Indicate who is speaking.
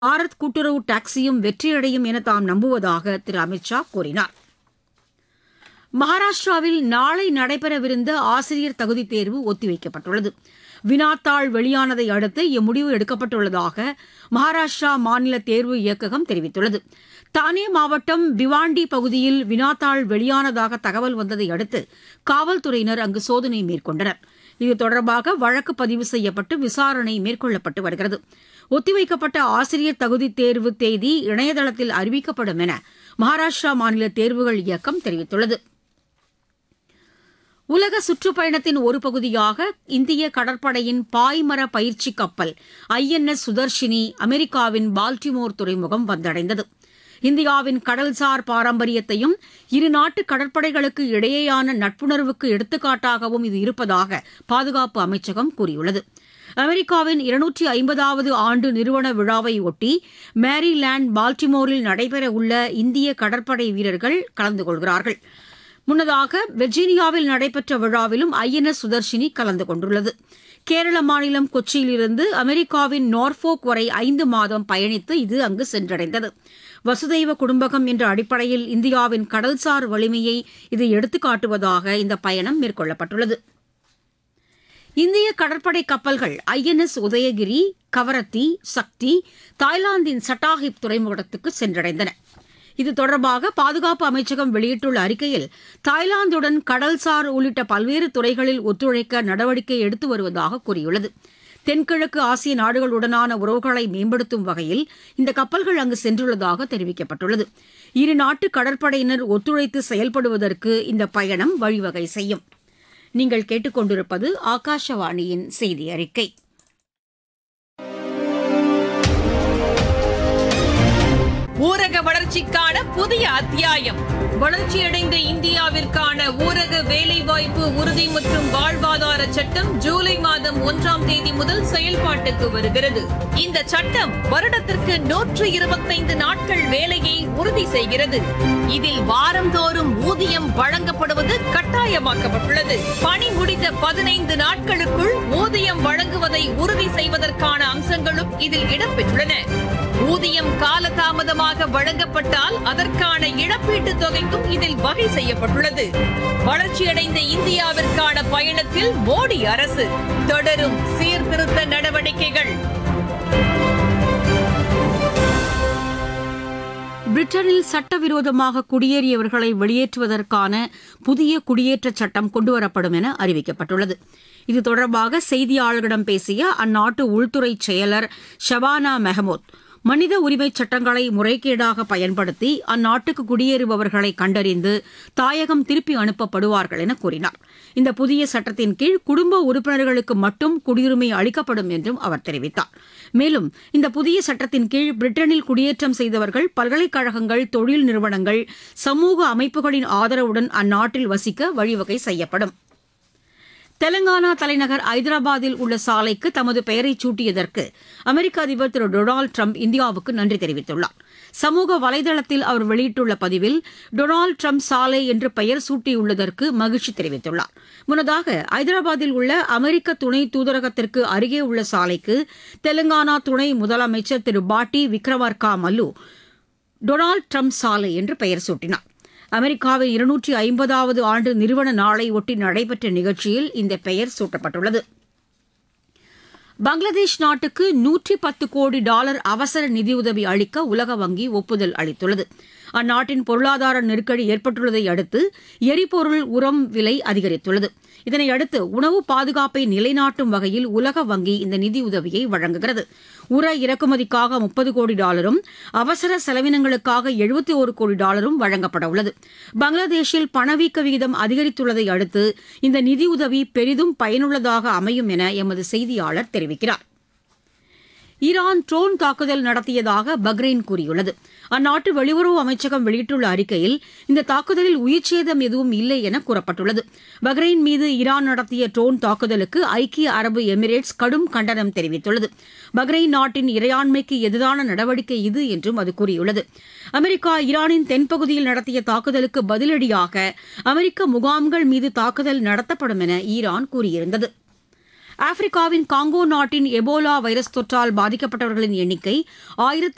Speaker 1: பாரத் கூட்டுறவு டாக்ஸியும் வெற்றியடையும் என தாம் நம்புவதாக திரு அமித் ஷா கூறினார் மகாராஷ்டிராவில் நாளை நடைபெறவிருந்த ஆசிரியர் தகுதித் தேர்வு ஒத்திவைக்கப்பட்டுள்ளது வினாத்தாள் வெளியானதை அடுத்து இம்முடிவு எடுக்கப்பட்டுள்ளதாக மகாராஷ்டிரா மாநில தேர்வு இயக்ககம் தெரிவித்துள்ளது தானே மாவட்டம் பிவாண்டி பகுதியில் வினாத்தாள் வெளியானதாக தகவல் வந்ததை அடுத்து காவல்துறையினர் அங்கு சோதனை மேற்கொண்டனர் இது தொடர்பாக வழக்கு பதிவு செய்யப்பட்டு விசாரணை மேற்கொள்ளப்பட்டு வருகிறது ஒத்திவைக்கப்பட்ட ஆசிரியர் தகுதித் தேர்வு தேதி இணையதளத்தில் அறிவிக்கப்படும் என மகாராஷ்டிரா மாநில தேர்வுகள் இயக்கம் தெரிவித்துள்ளது உலக சுற்றுப்பயணத்தின் ஒரு பகுதியாக இந்திய கடற்படையின் பாய்மர பயிற்சி கப்பல் ஐஎன்எஸ் சுதர்ஷினி அமெரிக்காவின் பால்டிமோர் துறைமுகம் வந்தடைந்தது இந்தியாவின் கடல்சார் பாரம்பரியத்தையும் இரு நாட்டு கடற்படைகளுக்கு இடையேயான நட்புணர்வுக்கு எடுத்துக்காட்டாகவும் இது இருப்பதாக பாதுகாப்பு அமைச்சகம் கூறியுள்ளது அமெரிக்காவின் இருநூற்றி ஐம்பதாவது ஆண்டு நிறுவன விழாவை ஒட்டி மேரிலாந்து பால்டிமோரில் நடைபெறவுள்ள இந்திய கடற்படை வீரர்கள் கலந்து கொள்கிறார்கள் முன்னதாக வெர்ஜீனியாவில் நடைபெற்ற விழாவிலும் ஐஎன்எஸ் சுதர்ஷினி கலந்து கொண்டுள்ளது கேரள மாநிலம் கொச்சியிலிருந்து அமெரிக்காவின் நார்ஃபோக் வரை ஐந்து மாதம் பயணித்து இது அங்கு சென்றடைந்தது வசுதெய்வ குடும்பகம் என்ற அடிப்படையில் இந்தியாவின் கடல்சார் வலிமையை இது எடுத்துக்காட்டுவதாக இந்த பயணம் மேற்கொள்ளப்பட்டுள்ளது இந்திய கடற்படை கப்பல்கள் ஐஎன்எஸ் உதயகிரி கவரத்தி சக்தி தாய்லாந்தின் சட்டாஹிப் துறைமுகத்துக்கு சென்றடைந்தன இது தொடர்பாக பாதுகாப்பு அமைச்சகம் வெளியிட்டுள்ள அறிக்கையில் தாய்லாந்துடன் கடல்சார் உள்ளிட்ட பல்வேறு துறைகளில் ஒத்துழைக்க நடவடிக்கை எடுத்து வருவதாக கூறியுள்ளது தென்கிழக்கு ஆசிய நாடுகளுடனான உறவுகளை மேம்படுத்தும் வகையில் இந்த கப்பல்கள் அங்கு சென்றுள்ளதாக தெரிவிக்கப்பட்டுள்ளது இரு நாட்டு கடற்படையினர் ஒத்துழைத்து செயல்படுவதற்கு இந்த பயணம் வழிவகை செய்யும் நீங்கள் கேட்டுக்கொண்டிருப்பது ஆகாஷவாணியின் செய்தி அறிக்கை
Speaker 2: ஊரக வளர்ச்சிக்கான புதிய அத்தியாயம் வளர்ச்சியடைந்த இந்தியாவிற்கான ஊரக வேலைவாய்ப்பு உறுதி மற்றும் வாழ்வாதார சட்டம் ஜூலை மாதம் ஒன்றாம் தேதி முதல் செயல்பாட்டுக்கு வருகிறது இந்த சட்டம் வருடத்திற்கு நூற்று இருபத்தைந்து நாட்கள் வேலையை உறுதி செய்கிறது இதில் வாரந்தோறும் ஊதியம் வழங்கப்படுவது கட்டாயமாக்கப்பட்டுள்ளது பணி முடிந்த பதினைந்து நாட்களுக்குள் ஊதியம் வழங்குவதை உறுதி செய்வதற்கான அம்சங்களும் இதில் இடம்பெற்றுள்ளன ஊதியம் காலதாமதமாக வழங்கப்பட்டால் அதற்கான இழப்பீட்டுத் தொகைக்கும் இதில் வகை செய்யப்பட்டுள்ளது வளர்ச்சியடைந்த இந்தியாவிற்கான பயணத்தில் மோடி அரசு தொடரும் சீர்திருத்த நடவடிக்கைகள்
Speaker 1: பிரிட்டனில் சட்டவிரோதமாக குடியேறியவர்களை வெளியேற்றுவதற்கான புதிய குடியேற்றச் சட்டம் கொண்டுவரப்படும் என அறிவிக்கப்பட்டுள்ளது இது தொடர்பாக செய்தியாளர்களிடம் பேசிய அந்நாட்டு உள்துறை செயலர் ஷபானா மெஹமூத் மனித உரிமைச் சட்டங்களை முறைகேடாக பயன்படுத்தி அந்நாட்டுக்கு குடியேறுபவர்களை கண்டறிந்து தாயகம் திருப்பி அனுப்பப்படுவார்கள் என கூறினார் இந்த புதிய சட்டத்தின் கீழ் குடும்ப உறுப்பினர்களுக்கு மட்டும் குடியுரிமை அளிக்கப்படும் என்றும் அவர் தெரிவித்தார் மேலும் இந்த புதிய சட்டத்தின் கீழ் பிரிட்டனில் குடியேற்றம் செய்தவர்கள் பல்கலைக்கழகங்கள் தொழில் நிறுவனங்கள் சமூக அமைப்புகளின் ஆதரவுடன் அந்நாட்டில் வசிக்க வழிவகை செய்யப்படும் தெலங்கானா தலைநகர் ஐதராபாத்தில் உள்ள சாலைக்கு தமது பெயரை சூட்டியதற்கு அமெரிக்க அதிபர் திரு டொனால்டு ட்ரம்ப் இந்தியாவுக்கு நன்றி தெரிவித்துள்ளார் சமூக வலைதளத்தில் அவர் வெளியிட்டுள்ள பதிவில் டொனால்டு ட்ரம்ப் சாலை என்று பெயர் சூட்டியுள்ளதற்கு மகிழ்ச்சி தெரிவித்துள்ளார் முன்னதாக ஐதராபாத்தில் உள்ள அமெரிக்க துணை தூதரகத்திற்கு அருகே உள்ள சாலைக்கு தெலங்கானா துணை முதலமைச்சர் திரு பாட்டி விக்ரமார்கா மல்லு டொனால்டு ட்ரம்ப் சாலை என்று பெயர் சூட்டினார் அமெரிக்காவின் இருநூற்றி ஐம்பதாவது ஆண்டு நிறுவன நாளை ஒட்டி நடைபெற்ற நிகழ்ச்சியில் இந்த பெயர் சூட்டப்பட்டுள்ளது பங்களாதேஷ் நாட்டுக்கு நூற்றி பத்து கோடி டாலர் அவசர நிதியுதவி அளிக்க உலக வங்கி ஒப்புதல் அளித்துள்ளது அந்நாட்டின் பொருளாதார நெருக்கடி ஏற்பட்டுள்ளதை அடுத்து எரிபொருள் உரம் விலை அதிகரித்துள்ளது இதனையடுத்து உணவு பாதுகாப்பை நிலைநாட்டும் வகையில் உலக வங்கி இந்த நிதியுதவியை வழங்குகிறது உர இறக்குமதிக்காக முப்பது கோடி டாலரும் அவசர செலவினங்களுக்காக எழுபத்தி ஒரு கோடி டாலரும் வழங்கப்பட உள்ளது பங்களாதேஷில் பணவீக்க விகிதம் அதிகரித்துள்ளதை அடுத்து இந்த நிதியுதவி பெரிதும் பயனுள்ளதாக அமையும் என எமது செய்தியாளர் தெரிவிக்கிறார் ஈரான் ட்ரோன் தாக்குதல் நடத்தியதாக பக்ரைன் கூறியுள்ளது அந்நாட்டு வெளியுறவு அமைச்சகம் வெளியிட்டுள்ள அறிக்கையில் இந்த தாக்குதலில் உயிர்ச்சேதம் எதுவும் இல்லை என கூறப்பட்டுள்ளது பக்ரைன் மீது ஈரான் நடத்திய ட்ரோன் தாக்குதலுக்கு ஐக்கிய அரபு எமிரேட்ஸ் கடும் கண்டனம் தெரிவித்துள்ளது பக்ரைன் நாட்டின் இறையாண்மைக்கு எதிரான நடவடிக்கை இது என்றும் அது கூறியுள்ளது அமெரிக்கா ஈரானின் தென்பகுதியில் நடத்திய தாக்குதலுக்கு பதிலடியாக அமெரிக்க முகாம்கள் மீது தாக்குதல் நடத்தப்படும் என ஈரான் கூறியிருந்தது ஆப்பிரிக்காவின் காங்கோ நாட்டின் எபோலா வைரஸ் தொற்றால் பாதிக்கப்பட்டவர்களின் எண்ணிக்கை ஆயிரத்தி